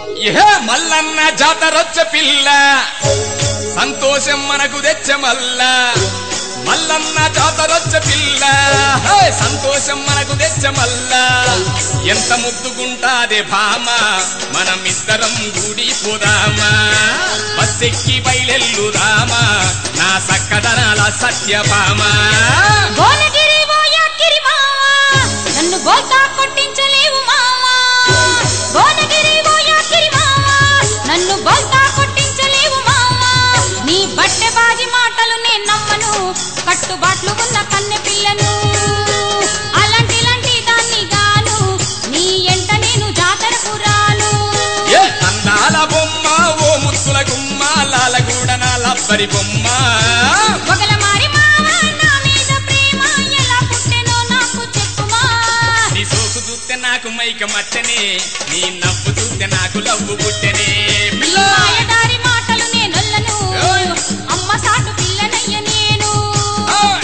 ఏ మల్లన్న జాతరొచ్చ పిల్ల సంతోషం మనకు తెచ్చ మల్ల మల్లన్న జాతరొచ్చ పిల్ల హే, సంతోషం మనకు తెచ్చ మల్ల ఎంత ముద్దుగుంటాదే భామ మనం ఇద్దరం గుడి పోదామా బస్సెక్కి బయలెల్లుదామా నా సక్కదనాల సత్యభామ భువనగిరి ఓ యాకిరి మావా నన్ను బోల్తా కొట్టించలేవు మావా భువనగిరి ఓ యాకిరి మావా నన్ను బోల్తా కొట్టించలేవు మావా నీ బట్టె బాజి మాటలు నేను నమ్మను కట్టుబాట్లు ఉన్న కన్నె పిల్లను అలాంటి ఇలాంటి దాన్ని గాను నీ ఎంట నేను జాతరకు రాను ఏ అందాల బొమ్మ ఓ ముత్తుల గుమ్మ లాలగూడ నా లబ్బరి బొమ్మ ఒకల మారి మావా నా మీద ప్రేమ ఎలా పుట్టెనో నాకు చెప్పుమా నీ సోకు చూస్తే నాకు మైక మచ్చనే నీ నవ్వు చూస్తే నాకు లవ్వు పుట్టెనే నీ మాయదారి మాటలు నేనొల్లను అమ్మ సాటు పిల్లనయ్య నేను ఓయ్!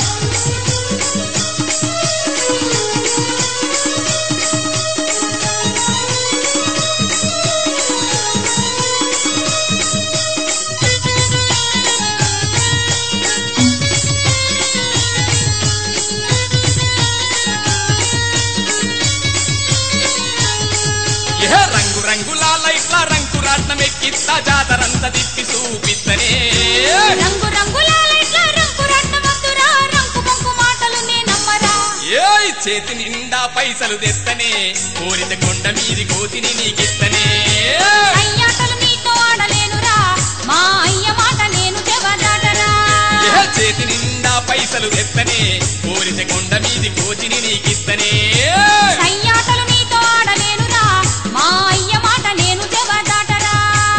ఏ రంగు రంగుల లైట్ల రంగు రాట్నం ఎక్కిస్తా జాతరంతా తిప్పి చూపిస్తనే రంగు రంగుల లైట్ల రంగు రత్నమంతురా రంగు బంకు మాటలు నేనమ్మరా ఏయ్ చేతి నిండా పైసలు తెస్తనే కోరిత కొండ మీది కోతిని నీకిస్తనే అయ్యాటలు నీతో ఆడలేనురా మా అయ్య మాట నేను చెవదాటరా ఏ చేతి నిండా పైసలు తెస్తనే కోరిత కొండ మీది కోతిని నీకిస్తనే అయ్యాటలు నీతో ఆడలేనురా మా అయ్య మాట నేను చెవదాటరా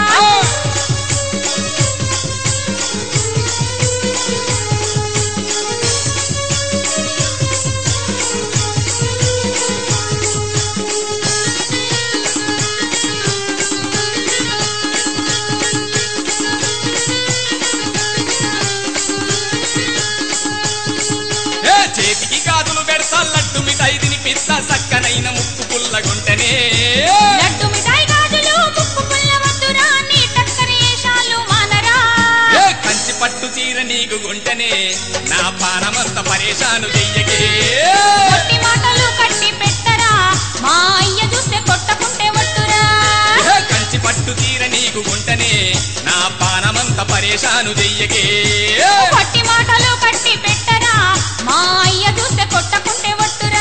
ఏ చేతికి గాజులు పెడతా లడ్డు మిఠాయి తినిపిస్తా సక్కనైన ముక్కు పుల్లగుంటనే లడ్డు మిఠాయి గాజులు ముక్కు పుల్ల వద్దురా నీ టక్కరి ఏషాలు మానరా ఏ కంచి పట్టు చీర నీకు గుంటనే నా పానమంత పరేషాను చెయ్యకే కొట్టి మాటలు కట్టి పెట్టరా మా అయ్య చూస్తే కొట్టకుంటే వట్టురా ఏ కంచి పట్టు చీర నీకు గుంటనే నా పానమంత పరేషాను చెయ్యకే కొట్టి మాటలు కట్టి పెట్టరా మా అయ్య చూస్తే కొట్టకుంటే వట్టురా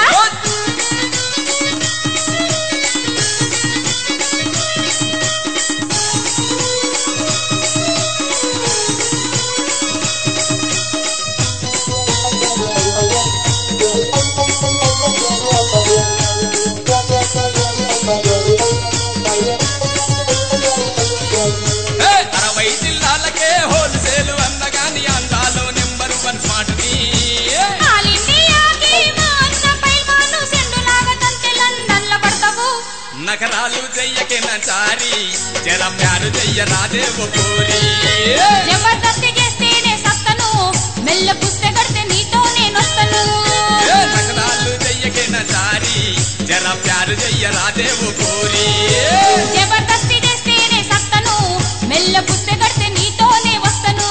ఏ అరవై జిల్లాలకే హోల్సేలు అందగాని అందాలో నెంబర్ వన్ స్మార్ట్ నీ ఆల్ ఇండియాకి మా అన్న పైల్వాను సెండులాగా తంతే లండన్ల పడతావు నగరాలు చెయ్యకే చారి జర ప్యారు చెయ్య రాదేవు కోరి జబర్దస్తి చేస్తేనే సత్తను మెల్ల పుస్తే కడితే నీతో నేనొస్తను ఏ నగరాలు చెయ్యకే చారి జర ప్యారు చెయ్య రాదేవు కోరి జబర్దస్తి చేస్తేనే సత్తను మెల్ల పుస్తే కడితే నీతోనే వస్తను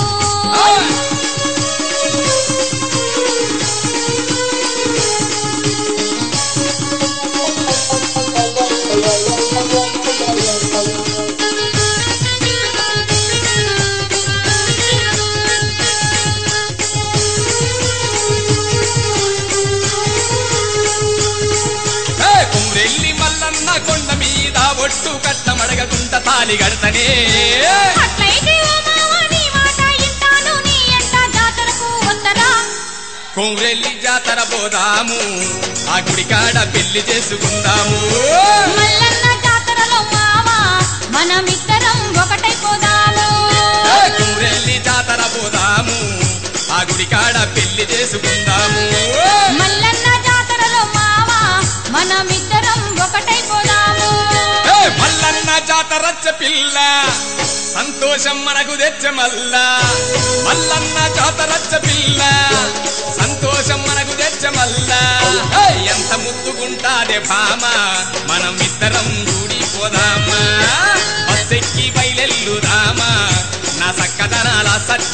ఏ కుమ్రెల్లి మల్లన్న కొండ మీద ఒట్టు కట్టమడగకుంట తాలి గడతనే అట్లయితే ఓ మావ నీ మాట ఇంటాను నీ ఎంట జాతరకు వద్దరా కుమ్రెల్లి జాతర పోదాము ఆ గుడికాడ పెళ్లి చేసుకుందాము మల్లన్న జాతరలో మావ మనమిద్దరం ఒకటైపోదాము ఏ కుమ్రెల్లి జాతర పోదాము ఆ గుడికాడ పెళ్లి చేసుకుందాము మల్లన్న జాతరలో మావ మనమిద్దరం ఒకటైపోదాము ఏ మల్లన్న జాతరచ్చ పిల్ల సంతోషం మనకు తెచ్చ మల్ల మల్లన్న జాతరచ్చ పిల్ల సంతోషం మనకు తెచ్చ మల్ల హే, ఎంత ముద్దుగుంటాదే భామ మనం ఇద్దరం కూడిపోదామా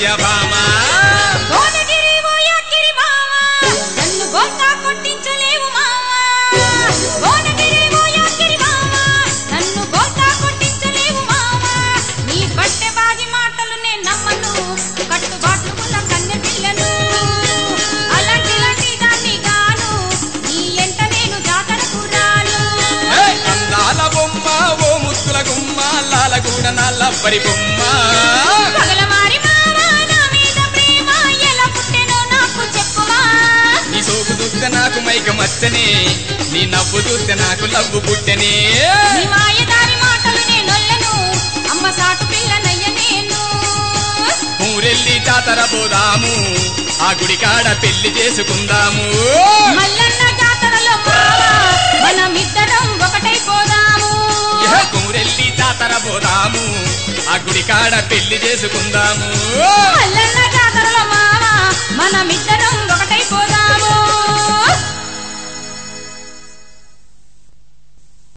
సత్యభామ భువనగిరి ఓ యాకిరి మావా నన్ను బోల్తా కొట్టించలేవు మావా భువనగిరి ఓ యాకిరి మావా నన్ను బోల్తా కొట్టించలేవు మావా నీ బట్టె బాజి మాటలు నేను నమ్మను కట్టుబాట్లు ఉన్న కన్నె పిల్లను అలాంటి లాంటి దాన్ని గాను నీ ఎంట నేను జాతరకు రాను ఏ అందాల బొమ్మ ఓ ముత్తుల గుమ్మ లాలగూడ నల్లబ్బరి బొమ్మ పగలమారి మావా నా మీద ప్రేమ ఎలా పుట్టెనో నాకు చెప్పుమా నీ సోపు చూస్తే నాకు మైక మచ్చనే నీ నవ్వు చూస్తే నాకు లవ్వు పుట్టెనే నీ మాయదారి మాటలు నేనొల్లను అమ్మ సాటు పిల్లనయ్య నేను ఊరెళ్ళి జాతర పోదాము ఆ గుడి కాడ పెళ్లి చేసుకుందాము మల్లన్న జాతరలో మావా మనమిద్దరం ఒకటైపోదాము ఇహ ఊరెళ్ళి జాతర పోదాము ఆ గుడి కాడ పెళ్లి చేసుకుందాము మల్లన్న